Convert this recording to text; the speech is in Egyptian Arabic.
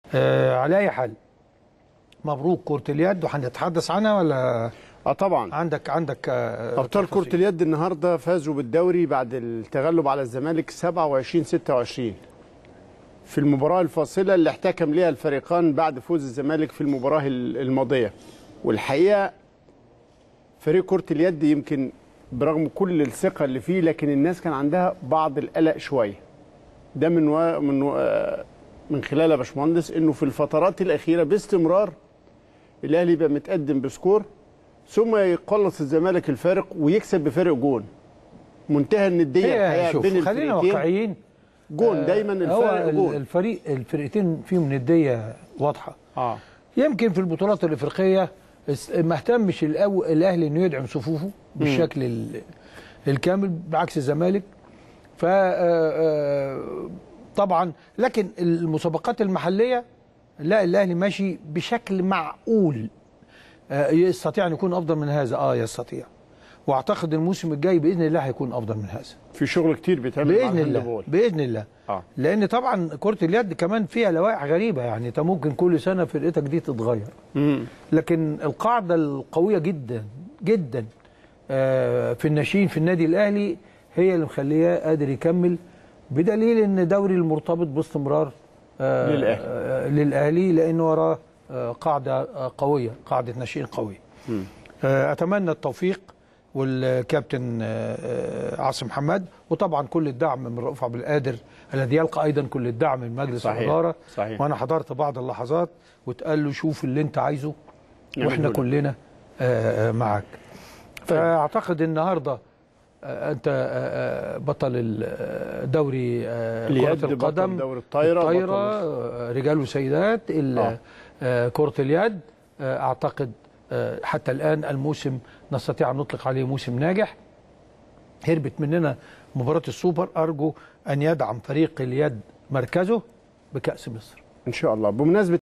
آه على اي حال مبروك كره اليد وهنتحدث عنها ولا اه طبعا عندك عندك آه ابطال تفاصيل؟ كره اليد النهارده فازوا بالدوري بعد التغلب على الزمالك 27 26 في المباراه الفاصله اللي احتكم ليها الفريقان بعد فوز الزمالك في المباراه ال- الماضيه والحقيقه فريق كره اليد يمكن برغم كل الثقه اللي فيه لكن الناس كان عندها بعض القلق شويه ده من و... من و... آه، من خلال يا باشمهندس انه في الفترات الاخيره باستمرار الاهلي بقى متقدم بسكور ثم يقلص الزمالك الفارق ويكسب بفارق جون منتهى النديه هي الحقيقه شوف بين خلينا الفريقين واقعيين جون دايما هو الفارق ال- جون الفريق الفرقتين فيهم نديه واضحه اه يمكن في البطولات الافريقيه اس- ما اهتمش الأو... الاهلي انه يدعم صفوفه بالشكل ال... الكامل بعكس الزمالك ف آه، آه، طبعا لكن المسابقات المحليه لا الاهلي ماشي بشكل معقول آه، يستطيع ان يكون افضل من هذا اه يستطيع واعتقد الموسم الجاي باذن الله هيكون افضل من هذا في شغل كتير بيتعمل مع باذن الله الهاندبول. باذن الله اه لان طبعا كره اليد كمان فيها لوائح غريبه يعني انت ممكن كل سنه فرقتك دي تتغير مم. لكن القاعده القويه جدا جدا آه، في الناشئين في النادي الاهلي هي اللي مخليه قادر يكمل بدليل ان دوري المرتبط باستمرار آه، للأهلي. آه، للاهلي لانه وراه آه، قاعده آه، قويه قاعده ناشئين قويه مم. آه، اتمنى التوفيق والكابتن آه، آه، عاصم حماد وطبعا كل الدعم من رؤوف عبد القادر الذي يلقى ايضا كل الدعم من مجلس صحيح، الاداره صحيح. وانا حضرت بعض اللحظات واتقال له شوف اللي انت عايزه نعمله واحنا لك. كلنا آه، آه، معاك فاعتقد النهارده آه، انت آه، آه، بطل الدوري آه، اليد، كرة بطل القدم دوري الطايرة، الطايرة بطل- آه، رجال وسيدات ال- آه. آه، كرة اليد آه، اعتقد آه، حتى الان الموسم نستطيع ان نطلق عليه موسم ناجح هربت مننا مباراة السوبر ارجو ان يدعم فريق اليد مركزه بكأس مصر ان شاء الله بمناسبه